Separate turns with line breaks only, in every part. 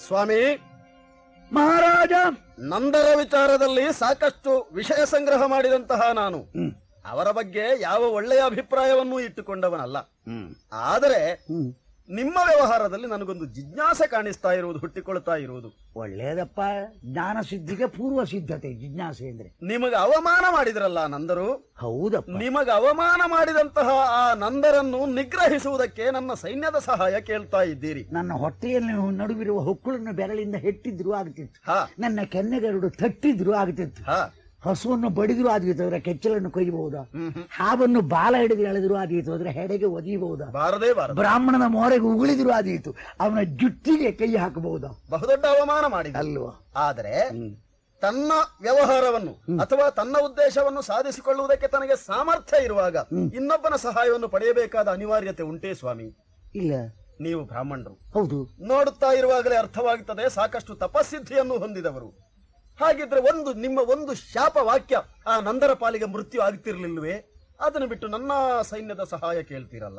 ಸ್ವಾಮಿ
ಮಹಾರಾಜ
ನಂದರ ವಿಚಾರದಲ್ಲಿ ಸಾಕಷ್ಟು ವಿಷಯ ಸಂಗ್ರಹ ಮಾಡಿದಂತಹ ನಾನು
ಹ್ಮ್
ಅವರ ಬಗ್ಗೆ ಯಾವ ಒಳ್ಳೆಯ ಅಭಿಪ್ರಾಯವನ್ನೂ ಇಟ್ಟುಕೊಂಡವನಲ್ಲ
ಹ್ಮ್
ಆದರೆ
ಹ್ಮ್
ನಿಮ್ಮ ವ್ಯವಹಾರದಲ್ಲಿ ನನಗೊಂದು ಜಿಜ್ಞಾಸೆ ಕಾಣಿಸ್ತಾ ಇರುವುದು ಹುಟ್ಟಿಕೊಳ್ತಾ ಇರುವುದು
ಒಳ್ಳೇದಪ್ಪ ಜ್ಞಾನ ಸಿದ್ಧಿಗೆ ಪೂರ್ವ ಸಿದ್ಧತೆ ಜಿಜ್ಞಾಸೆ ಅಂದ್ರೆ
ನಿಮಗೆ ಅವಮಾನ ಮಾಡಿದ್ರಲ್ಲ ನಂದರು
ಹೌದಪ್ಪ
ನಿಮಗೆ ಅವಮಾನ ಮಾಡಿದಂತಹ ಆ ನಂದರನ್ನು ನಿಗ್ರಹಿಸುವುದಕ್ಕೆ ನನ್ನ ಸೈನ್ಯದ ಸಹಾಯ ಕೇಳ್ತಾ ಇದ್ದೀರಿ
ನನ್ನ ಹೊಟ್ಟೆಯಲ್ಲಿ ನಡುವಿರುವ ಹೊಕ್ಕಳನ್ನು ಬೆರಳಿಂದ ಹೆಟ್ಟಿದ್ರು ಆಗ್ತಿತ್ತು
ಹಾ
ನನ್ನ ಕೆನ್ನೆಗರಡು ತಟ್ಟಿದ್ರು ಆಗ್ತಿತ್ತು
ಹಾ
ಹಸುವನ್ನು ಬಡಿದ್ರು ಆದೀತು ಅಂದ್ರೆ ಕೆಚ್ಚಲನ್ನು ಕೊಯ್ಯಬಹುದಾ
ಹ್ಮ್ ಹ್ಮ್.
ಹಾವನ್ನು ಬಾಲ ಹಿಡಿದು ಎಳೆದ್ರು ಆದೀತು ಅಂದ್ರೆ ಹೆಡೆಗೆ ಒದಿಯಬಹುದಾ
ಬಾರದೇ ಬಾರದು
ಬ್ರಾಹ್ಮಣನ ಮೋರೆಗೆ ಉಗುಳಿದ್ರು ಆದೀತು ಅವನ ಜುಟ್ಟಿಗೆ ಕೈ ಹಾಕಬಹುದಾ
ಬಹುದೊಡ್ಡ ಅವಮಾನ ಮಾಡಿದ
ಅಲ್ವಾ
ಆದರೆ ತನ್ನ ವ್ಯವಹಾರವನ್ನು ಅಥವಾ ತನ್ನ ಉದ್ದೇಶವನ್ನು ಸಾಧಿಸಿಕೊಳ್ಳುವುದಕ್ಕೆ ತನಗೆ ಸಾಮರ್ಥ್ಯ ಇರುವಾಗ ಇನ್ನೊಬ್ಬನ ಸಹಾಯವನ್ನು ಪಡೆಯಬೇಕಾದ ಅನಿವಾರ್ಯತೆ ಉಂಟೇ ಸ್ವಾಮಿ
ಇಲ್ಲ
ನೀವು ಬ್ರಾಹ್ಮಣರು
ಹೌದು
ನೋಡುತ್ತಾ ಇರುವಾಗಲೇ ಅರ್ಥವಾಗುತ್ತದೆ ಸಾಕಷ್ಟು ತಪಸ್ಸಿದ್ಧಿಯನ್ನು ಹೊಂದಿದವರು ಹಾಗಿದ್ರೆ ಒಂದು ನಿಮ್ಮ ಒಂದು ಶಾಪ ವಾಕ್ಯ ಆ ನಂದರ ಪಾಲಿಗೆ ಮೃತ್ಯು ಆಗ್ತಿರ್ಲಿಲ್ವೇ ಅದನ್ನು ಬಿಟ್ಟು ನನ್ನ ಸೈನ್ಯದ ಸಹಾಯ ಕೇಳ್ತೀರಲ್ಲ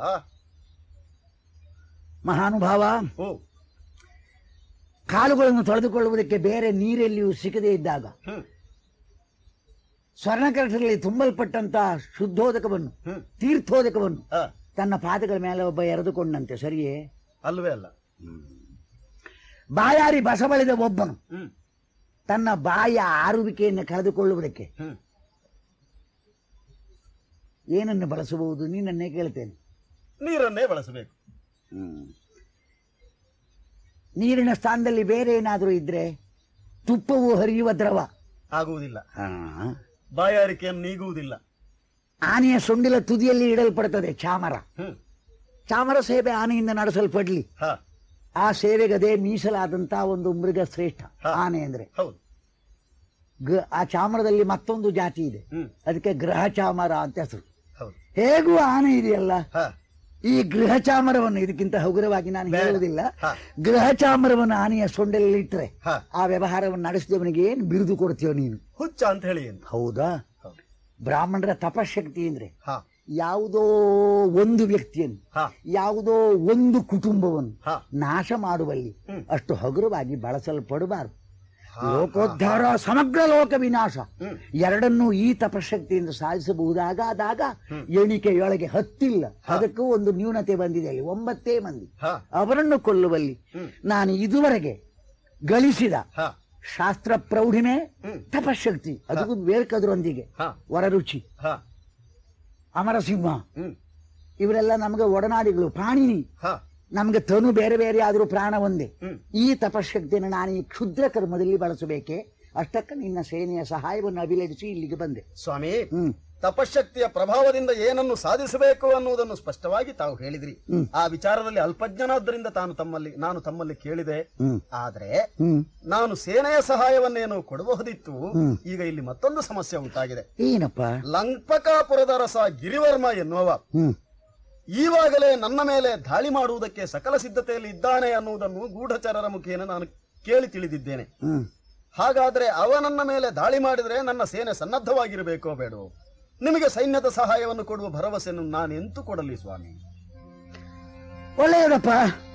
ಮಹಾನುಭಾವ
ಓ
ಕಾಲುಗಳನ್ನು ತೊಳೆದುಕೊಳ್ಳುವುದಕ್ಕೆ ಬೇರೆ ನೀರೆಲ್ಲಿಯೂ ಸಿಗದೇ ಇದ್ದಾಗ
ಹ್ಮ್
ಸ್ವರ್ಣಕರಟದಲ್ಲಿ ತುಂಬಲ್ಪಟ್ಟಂತಹ ಶುದ್ಧೋದಕವನ್ನು
ಹ್ಮ್
ತೀರ್ಥೋದಕವನ್ನು
ಆ,
ತನ್ನ ಪಾದಗಳ ಮೇಲೆ ಒಬ್ಬ ಎರೆದುಕೊಂಡಂತೆ ಸರಿಯೇ
ಅಲ್ವೇ ಅಲ್ಲ
ಬಾಯಾರಿ ಬಸವಳಿದ ಒಬ್ಬನು
ಹ್ಮ್
ತನ್ನ ಬಾಯಿಯ ಆರುವಿಕೆಯನ್ನು ಕಳೆದುಕೊಳ್ಳುವುದಕ್ಕೆ
ಹ್ಮ್
ಏನನ್ನು ಬಳಸಬಹುದು ನೀನನ್ನೇ ಕೇಳ್ತೇನೆ
ನೀರನ್ನೇ ಬಳಸಬೇಕು
ನೀರಿನ ಸ್ಥಾನದಲ್ಲಿ ಬೇರೆ ಏನಾದರೂ ಇದ್ರೆ ತುಪ್ಪವು ಹರಿಯುವ ದ್ರವ
ಆಗುವುದಿಲ್ಲ ಬಾಯಾರಿಕೆಯನ್ನು ನೀಗುವುದಿಲ್ಲ
ಆನೆಯ ಸೊಂಡಿಲ ತುದಿಯಲ್ಲಿ ಇಡಲ್ಪಡುತ್ತದೆ ಚಾಮರ
ಹ್ಮ್
ಚಾಮರ ಸೇವೆ ಆನೆಯಿಂದ ನಡೆಸಲ್ಪಡ್ಲಿ
ಹಾ
ಆ ಸೇವೆಗದೇ ಮೀಸಲಾದಂತಹ ಒಂದು ಮೃಗ ಶ್ರೇಷ್ಠ
ಹಾ.
ಆನೆ ಅಂದ್ರೆ
ಹೌದು
ಗ- ಆ ಚಾಮರದಲ್ಲಿ ಮತ್ತೊಂದು ಜಾತಿ ಇದೆ
ಹ್ಮ್
ಅದಕ್ಕೆ ಗೃಹ ಚಾಮರ ಅಂತ ಹೆಸರು
ಹೌದು
ಹೇಗೂ ಆನೆ ಇದೆಯಲ್ಲ
ಹಾ
ಈ ಗೃಹ ಚಾಮರವನ್ನು ಇದಕ್ಕಿಂತ ಹಗುರವಾಗಿ ನಾನು
ಬೇಡ.
ಹೇಳುವುದಿಲ್ಲ
ಹಾ.
ಗೃಹ ಚಾಮರವನ್ನು ಆನೆಯ ಸೊಂಡಲ್ಲಿ ಇಟ್ಟರೆ
ಹಾ
ಆ ವ್ಯವಹಾರವನ್ನು ನಡೆಸಿದವನಿಗೆ ಏನು ಬಿರುದು ಕೊಡ್ತೀವ ನೀನು
ಹುಚ್ಚ ಅಂತ ಹೇಳಿ ಏನು
ಹೌದಾ
ಹೌದು
ಬ್ರಾಹ್ಮಣರ ತಪಶಕ್ತಿ ಅಂದ್ರೆ
ಹಾ
ಯಾವುದೋ ಒಂದು ವ್ಯಕ್ತಿಯನ್ನು
ಹಾ
ಯಾವುದೋ ಒಂದು ಕುಟುಂಬವನ್ನು
ಹಾ
ನಾಶ ಮಾಡುವಲ್ಲಿ
ಹ್ಮ್.
ಅಷ್ಟು ಹಗುರವಾಗಿ ಬಳಸಲ್ಪಡಬಾರದು
ಹಾ,
ಲೋಕೋದ್ಧಾರ ಸಮಗ್ರ ಲೋಕ ವಿನಾಶ
ಹ್ಮ್.
ಎರಡನ್ನೂ ಈ ತಪಶಕ್ತಿಯಿಂದ ಸಾಧಿಸಬಹುದಾಗಾದಾಗ ಎಣಿಕೆಯೊಳಗೆ ಹತ್ತಿಲ್ಲ ಅದಕ್ಕೂ ಒಂದು ನ್ಯೂನತೆ ಬಂದಿದೆ ಅಲ್ಲಿ ಒಂಬತ್ತೇ ಮಂದಿ
ಹಾ
ಅವರನ್ನು ಕೊಲ್ಲುವಲ್ಲಿ
ಹ್ಮ್.
ನಾನು ಇದುವರೆಗೆ ಗಳಿಸಿದ
ಹಾ
ಶಾಸ್ತ್ರ ಪ್ರೌಢಿಮೆ
ಹ್ಮ್.
ತಪಶಕ್ತಿ ಅದಕ್ಕೂ ಬೇಕಾದ್ರೊಂದಿಗೆ
ಹಾ
ವರರುಚಿ
ಹಾ
ಅಮರಸಿಂಹ
ಹ್ಮ್
ಇವರೆಲ್ಲ ನಮಗೆ ಒಡನಾಡಿಗಳು ಪ್ರಾಣಿನಿ
ಹಾ
ನಮ್ಗೆ ತನು ಬೇರೆ ಬೇರೆ ಆದ್ರೂ ಪ್ರಾಣ ಒಂದೇ
ಹ್ಮ್
ಈ ತಪಶಕ್ತಿಯನ್ನು ನಾನು ಈ ಕ್ಷುದ್ರ ಕರ್ಮದಲ್ಲಿ ಬಳಸಬೇಕೆ ಅಷ್ಟಕ್ಕೆ ನಿನ್ನ ಸೇನೆಯ ಸಹಾಯವನ್ನು ಅಭಿಲಷಿಸಿ ಇಲ್ಲಿಗೆ ಬಂದೆ
ಸ್ವಾಮಿ
ಹ್ಮ್
ತಪಶಕ್ತಿಯ ಪ್ರಭಾವದಿಂದ ಏನನ್ನು ಸಾಧಿಸಬೇಕು ಅನ್ನುವುದನ್ನು ಸ್ಪಷ್ಟವಾಗಿ ತಾವು ಹೇಳಿದ್ರಿ ಆ ವಿಚಾರದಲ್ಲಿ ಅಲ್ಪಜ್ಞನಾದ್ದರಿಂದ ತಾನು ತಮ್ಮಲ್ಲಿ ನಾನು ತಮ್ಮಲ್ಲಿ ಕೇಳಿದೆ
ಹ್ಮ್
ಆದ್ರೆ
ಹ್ಮ್
ನಾನು ಸೇನೆಯ ಸಹಾಯವನ್ನೇನು ಕೊಡಬಹುದಿತ್ತು ಈಗ ಇಲ್ಲಿ ಮತ್ತೊಂದು ಸಮಸ್ಯೆ ಉಂಟಾಗಿದೆ
ಏನಪ್ಪ
ಲಂಕಕಾಪುರದ ರಸ ಗಿರಿವರ್ಮ ಎನ್ನುವವ
ಹ್ಮ್
ಈವಾಗಲೇ ನನ್ನ ಮೇಲೆ ದಾಳಿ ಮಾಡುವುದಕ್ಕೆ ಸಕಲ ಸಿದ್ಧತೆಯಲ್ಲಿ ಇದ್ದಾನೆ ಅನ್ನುವುದನ್ನು ಗೂಢಚಾರರ ಮುಖೇನ ನಾನು ಕೇಳಿ ತಿಳಿದಿದ್ದೇನೆ
ಹ್ಮ್
ಹಾಗಾದ್ರೆ ಅವನನ್ನ ಮೇಲೆ ದಾಳಿ ಮಾಡಿದ್ರೆ ನನ್ನ ಸೇನೆ ಸನ್ನದ್ಧವಾಗಿರಬೇಕೋ ಬೇಡವೋ ನಿಮಗೆ ಸೈನ್ಯದ ಸಹಾಯವನ್ನು ಕೊಡುವ ಭರವಸೆಯನ್ನು ನಾನೆಂತೂ ಕೊಡಲಿ ಸ್ವಾಮಿ
ಒಳ್ಳೆಯದಪ್ಪ